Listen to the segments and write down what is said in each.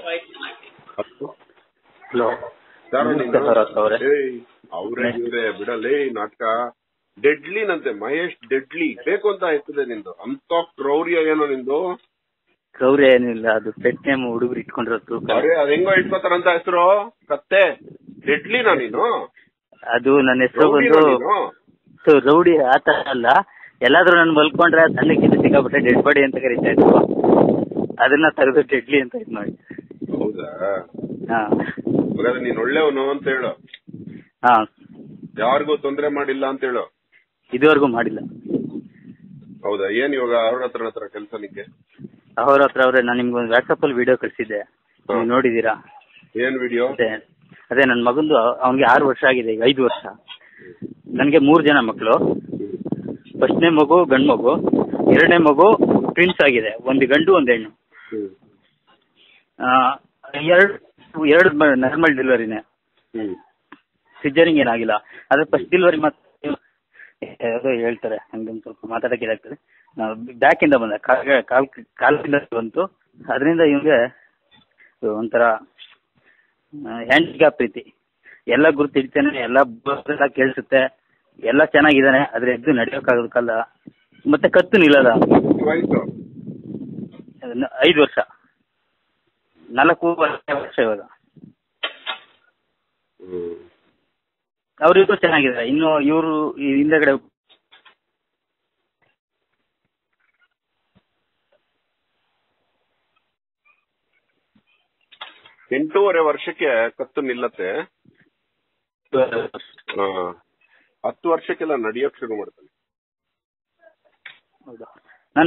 Hello ಯಾರೋ ನಮಸ್ತೆ ನೀನು? ಸರ್ ಹತ್ತು ಅವರೇ ಏಯ್, ಅವ್ರೇ ಇವ್ರೆ ಬಿಡಲೇ ನಾಟಕ ಡೆಡ್ಲಿನಂತೆ ಮಹೇಶ್ ಡೆಡ್ಲಿ ಬೇಕು ಅಂತ ಆಯ್ತದೆ ನಿಂದು ಅಂತ ಕ್ರೌರ್ಯ ಏನೋ ನಿಂದು ಕ್ರೌರ್ಯ ಏನಿಲ್ಲ ಅದು ಪೆಟ್ ನೇಮ್ ಹುಡುಗರು ಇಟ್ಕೊಂಡಿರೋದು ಅರೆ ಅದ್ ಹೆಂಗೋ ಇಟ್ಕೋತಾರಂತ ಹೆಸರು ಕತ್ತೆ ಡೆಡ್ಲಿನಾ ನೀನು ಅದು ನನ್ನ ಹೆಸರು ರೌಡಿನಾ ಬಂದು ನೀನು ಸೊ, ರೌಡಿ ಆ ತರ ಅಲ್ಲ ಎಲ್ಲಾದ್ರೂ ನನ್ ಮಲ್ಕೊಂಡ್ರೆ ಸಣ್ಣಕ್ಕಿಂತ ಸಿಕ್ಕಾಬಿಟ್ಟೆ ಡೆಡ್ ಬಾಡಿ ಅಂತ ಕರಿತಾ ಇದ್ರು ಅದನ್ನ ತೆಗೆದು ಡೆಡ್ಲಿ ಅಂತ ಇದು ಮಾಡಿ ಹೌದಾ ಹಾ ಹಾಗಾದ್ರೆ ನೀನ್ ಒಳ್ಳೆಯವನು ಅಂತ ಹೇಳು ಹಾ ಯಾರಿಗೂ ತೊಂದ್ರೆ ಮಾಡಿಲ್ಲ ಅಂತ ಹೇಳು ಇದುವರೆಗೂ ಮಾಡಿಲ್ಲ ಹೌದಾ ಏನ್ ಇವಾಗ ಅವ್ರ ಹತ್ರ ಹತ್ರ ಕೆಲಸ ನಿಂಗೆ ಅವ್ರ ಹತ್ರ ಅವ್ರೆ ನಾನು ನಿಮ್ಗೆ ಒಂದು ವಾಟ್ಸಪ್ ಅಲ್ಲಿ ವಿಡಿಯೋ ಕಳಿಸಿದ್ದೆ ಹಾ. ನೀವು ನೋಡಿದೀರಾ ಏನ್ ವಿಡಿಯೋ ಅದೇ ಅದೇ ನನ್ನ ಮಗಂದು ಅವನಿಗೆ ಆರು ವರ್ಷ ಆಗಿದೆ ಈಗ ಐದು ವರ್ಷ ನನಗೆ ಮೂರು ಜನ ಮಕ್ಕಳು ಫಸ್ಟ್ನೇ ಮಗು ಗಂಡು ಮಗು ಎರಡನೇ ಮಗು ಟ್ವಿನ್ಸ್ ಆಗಿದೆ ಒಂದು ಗಂಡು ಒಂದು ಹೆಣ್ಣು ಹ್ಮ್ ಆ, ಎರಡು ಎರಡು ನಾರ್ಮಲ್ ಡೆಲಿವರಿನೇ ಹ್ಮ್ ಸಿಜರಿಂಗ್ ಏನಾಗಿಲ್ಲ ಆದ್ರೆ ಫಸ್ಟ್ ಡೆಲಿವರಿ ಮತ್ತೆ ಯಾವುದೋ ಹೇಳ್ತಾರೆ ಹಂಗೆ ಸ್ವಲ್ಪ ಮಾತಾಡಕ್ಕೆ ಇದಾಗ್ತದೆ ಬ್ಯಾಕ್ ಇಂದ ಬಂದ ಕಾಲ್ ಕಾಲ್ ಕಾಲಿಂದ ಬಂತು ಅದರಿಂದ ಇವನಿಗೆ ಒಂಥರ ಹ್ಯಾಂಡಿಕ್ಯಾಪ್ ರೀತಿ ಎಲ್ಲ ಗುರುತು ಹಿಡಿತಾನೆ ಎಲ್ಲ ಎಲ್ಲ ಕೇಳಿಸುತ್ತೆ ಎಲ್ಲ ಚೆನ್ನಾಗಿದ್ದಾನೆ ಆದ್ರೆ ಎದ್ದು ನಡೆಯೋಕ್ಕಾಗೋದಕ್ಕಲ್ಲ ಮತ್ತೆ ಕತ್ತು ನಿಲ್ಲದ ಎಷ್ಟು ವಯಸ್ಸು ಅದನ್ನ ಐದು ವರ್ಷ ನಾಲ್ಕು ವರ್ಷ ಇವಾಗ ಹ್ಮ್ ಅವರಿಗೂ ಚೆನ್ನಾಗಿದ್ದಾರೆ ಇನ್ನು ಇವರು ಹಿಂದೆಗಡೆ ಎಂಟೂವರೆ ವರ್ಷಕ್ಕೆ ಕತ್ತು ನಿಲ್ಲತ್ತೆ ಆ, ಹತ್ತು ವರ್ಷಕ್ಕೆಲ್ಲ ನಡಿಯೋಕ್ ಶುರು ಮಾಡ್ತಾನೆ ಹೌದಾ ನಾನು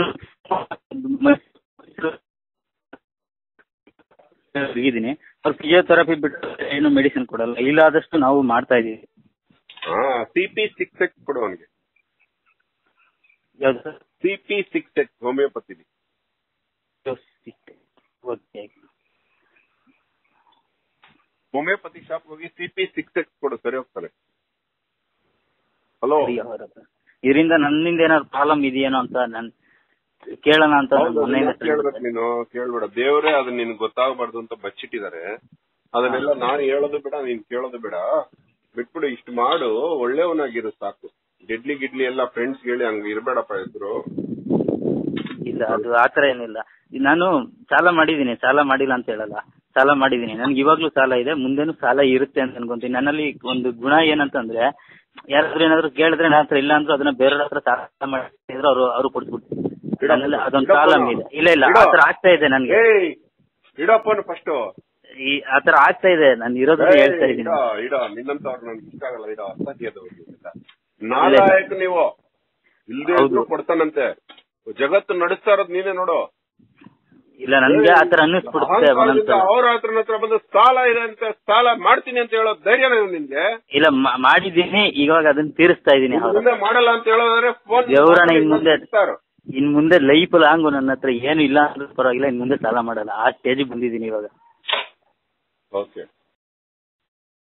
ಇದ್ದೀನಿ ಅವ್ರು ಫಿಸಿಯೋಥೆರಪಿ ಬಿಟ್ಟು ಏನು ಮೆಡಿಸಿನ್ ಕೊಡಲ್ಲ ಇಲ್ಲಾದಷ್ಟು ನಾವು ಮಾಡ್ತಾ ಇದೀವಿ ಹಾ ಸಿ ಪಿ ಸಿಕ್ಸ್ ಎಕ್ಸ್ ಕೊಡು ಅವನಿಗೆ ಯಾವ್ದು sir C P six X homeopathy okay homeopathy shop ಹೋಗಿ ಸಿ ಪಿ ಸಿಕ್ಸ್ ಎಕ್ಸ್ ಕೊಡು ಸರಿ ಹೋಗ್ತಾರೆ ಹಲೋ ಇದರಿಂದ ನನ್ನಿಂದ ಏನಾದ್ರು ಪ್ರಾಬ್ಲಮ್ ಇದೆಯೇನೋ ಅಂತ ನನ್ ಕೇಳೋಣ ಅಂತ ನಾನ್ ಮೊನ್ನೆಯಿಂದ ಕೇಳ್ಬೇಕು ನೀನು ಕೇಳ್ಬೇಡ ದೇವರೇ ಅದನ್ನ ನಿನ್ ಗೊತ್ತಾಗಬಾರ್ದು ಅಂತ ಬಚ್ಚಿಟ್ಟಿದ್ದಾರೆ ಅದನ್ನೆಲ್ಲ ನಾನು ಹೇಳೋದು ಬೇಡ ನೀನ್ ಕೇಳೋದು ಬೇಡ ಬಿಟ್ಬಿಡು ಇಷ್ಟು ಮಾಡು ಒಳ್ಳೆಯವನಾಗಿರು ಸಾಕು ಗಿಡ್ಲಿ ಗಿಡ್ಲಿ ಎಲ್ಲ ಫ್ರೆಂಡ್ಸ್ ಹೇಳಿ ಹಂಗ ಇರ್ಬೇಡಪ್ಪ ಹೆಸರು ಇಲ್ಲ ಅದು ಆತರ ಏನಿಲ್ಲ ಈಗ ನಾನು ಸಾಲ ಮಾಡಿದ್ದೀನಿ ಸಾಲ ಮಾಡಿಲ್ಲ ಅಂತ ಹೇಳಲ್ಲ ಸಾಲ ಮಾಡಿದ್ದೀನಿ ನನ್ಗೆ ಇವಾಗ್ಲೂ ಸಾಲ ಇದೆ ಮುಂದೆನೂ ಸಾಲ ಇರುತ್ತೆ ಅಂತ ಅನ್ಕೊಂತೀನಿ ನನ್ನಲ್ಲಿ ಒಂದು ಗುಣ ಏನಂತಂದ್ರೆ ಯಾರಾದ್ರೂ ಏನಾದ್ರು ಕೇಳಿದ್ರೆ ನನ್ನ ಹತ್ರ ಇಲ್ಲ ಅಂದ್ರೂ ಅದನ್ನ ಬೇರೆಯವ್ರ ಹತ್ರ ಸಾಲ ಮಾಡಿದ್ರು ಅವರು ಅವರು ಕೊಡ್ಸ್ಬಿಡ್ತೀನಿ ನನ್ನಲ್ಲಿ ಅದೊಂದು ಪ್ರಾಬ್ಲಮ್ ಇದೆ ಇಲ್ಲ ಇಲ್ಲ ಆತರ ಆಗ್ತಾ ಇದೆ ನನ್ಗೆ ಏಯ್ ಇಡಪ್ಪನು ಫಸ್ಟ್ ಈ ಆತರ ಆಗ್ತಾ ಇದೆ ನಾನು ಇರೋದನ್ನ ಹೇಳ್ತಾ ಇದ್ದೀನಿ ಇಡ ಇಡ ನಿನ್ನಂತವ್ರು ನನ್ಗೆ ಇಷ್ಟ ಆಗಲ್ಲ ಇಡ ಅಸಹ್ಯದವ್ರು ನಾಲಾಯಕ್ ನೀವು ಇಲ್ದೇ ಇದ್ರು ಹೌದು. ಕೊಡ್ತಾನಂತೆ ಜಗತ್ತು ನಡೆಸ್ತಾ ಇರೋದು ನೀನೇ ನೋಡು ಇಲ್ಲ ನನ್ಗೆ ಆತರ ಅನ್ನಿಸ್ಬಿಡುತ್ತೆ ಒಂದೊಂದ್ಸಲ ಅವ್ರ ಹತ್ರ ಹತ್ರ ಬಂದು ಸಾಲ ಇದೆ ಅಂತ ಸಾಲ ಮಾಡ್ತೀನಿ ಅಂತ ಹೇಳೋ ಧೈರ್ಯ ನಿನ್ಗೆ ಇಲ್ಲ ಮಾ- ಮಾಡಿದ್ದೀನಿ ಇವಾಗ ಅದನ್ನ ತೀರಿಸ್ತಾ ಇದ್ದೀನಿ ಇನ್ ಅವ್ರ ಮುಂದೆ ಮಾಡಲ್ಲ ಅಂತ ಹೇಳೋದ್ರೆ ಫೋನ್ ದೇವ್ರಣ್ಣ ಇನ್ ಮುಂದೆ ಇನ್ ಮುಂದೆ ಲೈಫ್ ಲಾಂಗು ನನ್ನ ಹತ್ರ ಏನು ಇಲ್ಲ ಅಂದ್ರೂ ಪರವಾಗಿಲ್ಲ ಇನ್ ಮುಂದೆ ಸಾಲ ಮಾಡಲ್ಲ ಆ ಸ್ಟೇಜಿಗೆ ಬಂದಿದ್ದೀನಿ ಇವಾಗ ಓಕೆ